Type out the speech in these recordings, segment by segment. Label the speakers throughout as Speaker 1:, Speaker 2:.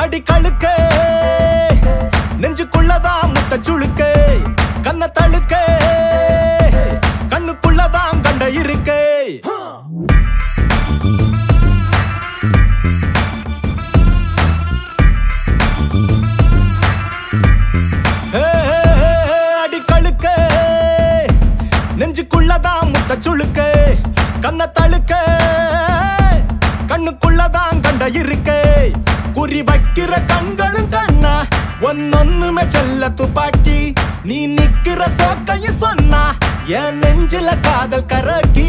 Speaker 1: அடி கழுக்கே நெஞ்சுக்குள்ளதான் முத்த சுழுக்கே கண்ண தழுக்கே கண்ணுக்குள்ளதான் கண்ட இருக்கே ஏ, அடி கழுக்கே நெஞ்சுக்குள்ளதான் முத்த சுழுக்கே கண்ண தழுக்கே கண்ணுக்குள்ளதான் கண்ட இருக்கே குறி வைக்கிற கண்களும் கண்ணா ஒன்னொன்னுமே செல்ல துப்பாக்கி நீ நிக்கிற சோக்கையும் சொன்னா என் நெஞ்சில காதல் கரக்கி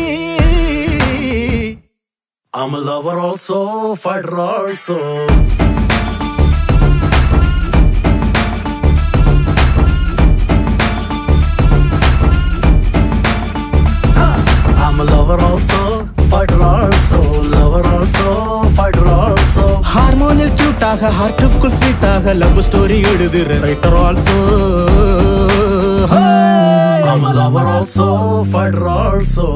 Speaker 1: I'm a lover also, fighter also. I'm a lover also, fighter also, lover also, fighter also. ஹார்மோனில் கியூட்டாக ஹார்ட்டுக்குள் ஸ்வீட்டாக லவ் ஸ்டோரி எழுதுற writer also I'm a lover also, fighter also.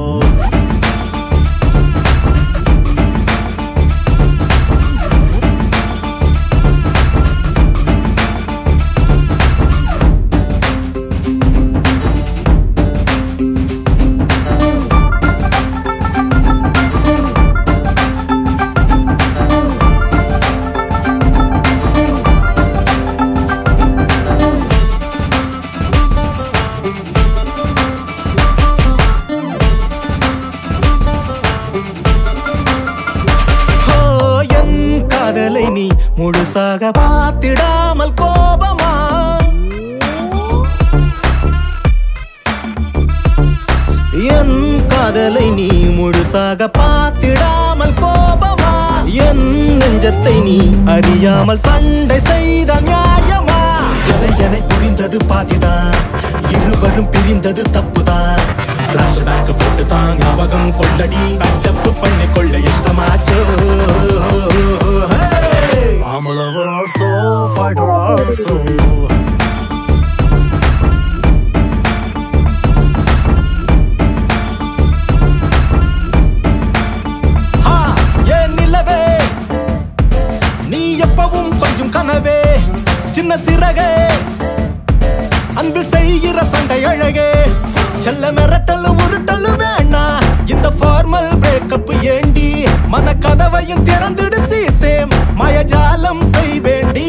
Speaker 1: ஓ, என் காதலை நீ முழுசாக பார்த்திடாமல் கோபமா என் காதலை நீ முழுசாக பார்த்திடாமல் கோபமா என் நெஞ்சத்தை நீ அறியாமல் சண்டை செய்த நியாயமா என என புரிந்தது பாதிதான் இருவரும் பிரிந்தது தப்புதான் பிளாஷ் பேக் போட்டு தான் ஞாபகம் கொள்ளடி பச்சப்பு பண்ணி கொள்ள இஷ்டமாச்சோ I'm a lover also, fighter also. ஹா, ஏன் நிலவே நீ எப்பவும் கொஞ்சம் கனவே சின்ன சிறகே அன்பில் செய்கிற சண்டை அழகே செல்ல மிரட்டல் உருட்டல் வேணா இந்த ஃபார்மல் பிரேக்கப் ஏண்டி மன கதவையும் திறந்துடு சீசேம் மயஜாலம் செய் வேண்டி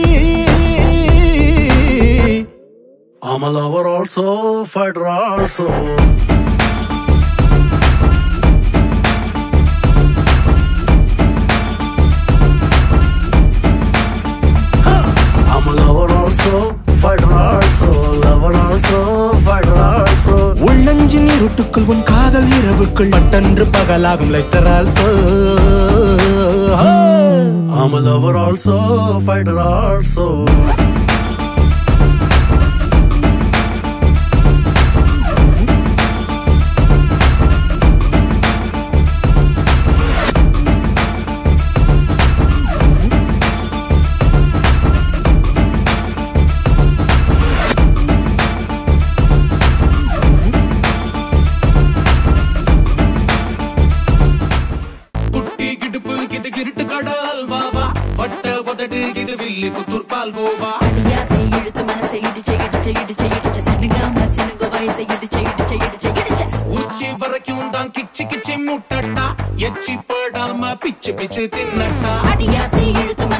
Speaker 1: I'm a lover also, fighter also. I'm a lover also, fighter also, lover also, fighter also. உள்ளஞ்சி நீருட்டுக்குள் உன் காதல் இரவுக்குள் பட்டன்று பகலாகும் letter also I'm a lover also, fighter also.
Speaker 2: குட்டி கிடுப்பு இது கிருட்டு கடல் வாவா வட்ட உதடு இது வில்லி புத்தூர் பால் கோவா
Speaker 3: அடியாத்தை இழுத்து மனசை இடிச்ச இடிச்ச இடிச்ச இடிச்ச சினுங்காம சினுங்க வயசை இடிச்ச இடிச்ச இடிச்ச இடிச்ச
Speaker 2: உச்சி வரைக்கும் தான் கிச்சி கிச்சி முட்டட்டா எச்சி படாம பிச்சு பிச்சு தின்னட்டா
Speaker 3: அடியாத்தை இழுத்து